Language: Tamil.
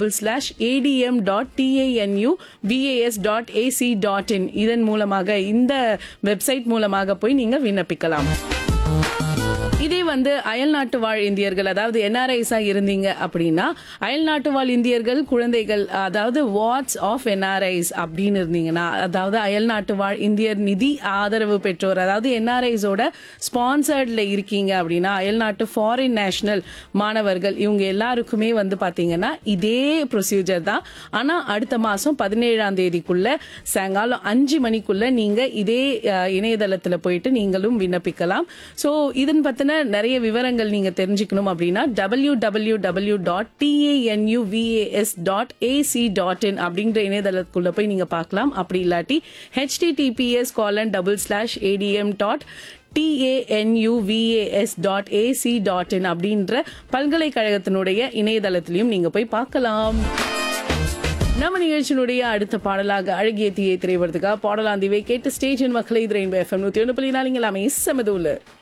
double slash ATM dot TANU VAS dot AC dot in இதன் மூலமாக இந்த வெப்சைட் மூலமாக போய் நீங்க விண்ணப்பிக்கலாம் இதே வந்து அயல்நாட்டு வாழ் இந்தியர்கள் அதாவது என்ஆர்ஐஸா இருந்தீங்க அப்படின்னா அயல்நாட்டு வாழ் இந்தியர்கள் குழந்தைகள் அதாவது வாட்ஸ் ஆஃப் என்ஆர்ஐஸ் அப்படின்னு இருந்தீங்கன்னா அதாவது அயல்நாட்டு வாழ் இந்தியர் நிதி ஆதரவு பெற்றோர் அதாவது என்ஆர்ஐஸோட ஸ்பான்சர்ட்ல இருக்கீங்க அப்படின்னா அயல்நாட்டு ஃபாரின் நேஷனல் மாணவர்கள் இவங்க எல்லாருக்குமே வந்து பாத்தீங்கன்னா இதே ப்ரொசீஜர் தான் ஆனா அடுத்த மாசம் பதினேழாம் தேதிக்குள்ள சாயங்காலம் அஞ்சு மணிக்குள்ள நீங்க இதே அஹ், இணையதளத்துல போயிட்டு நீங்களும் விண்ணப்பிக்கலாம் ஸோ இதன் பத்தின நிறைய விவரங்கள் நீங்க தெரிஞ்சுக்கணும் அப்படின்னா W W W dot TANUVAS dot AC dot in அப்படின்ற இணையதளத்துக்குள்ள போய் நீங்க பார்க்கலாம் அப்படி இல்லாட்டி HTTPS colon double slash ATM dot TANUVAS dot AC dot in அப்படின்ற பல்கலைக்கழகத்தினுடைய இணையதளத்திலையும் நீங்க போய் பார்க்கலாம் நம்ம நிகழ்ச்சியினுடைய அடுத்த பாடலாக அழகிய தீயை திரைவரத்துக்காக பாடலாந்திவை கேட்டு ஸ்டேஜின் மக்களை திரையின் எஃப்எம் நூத்தி ஒன்று புள்ளி நாலுங்க எல்லாமே செமது உள்ள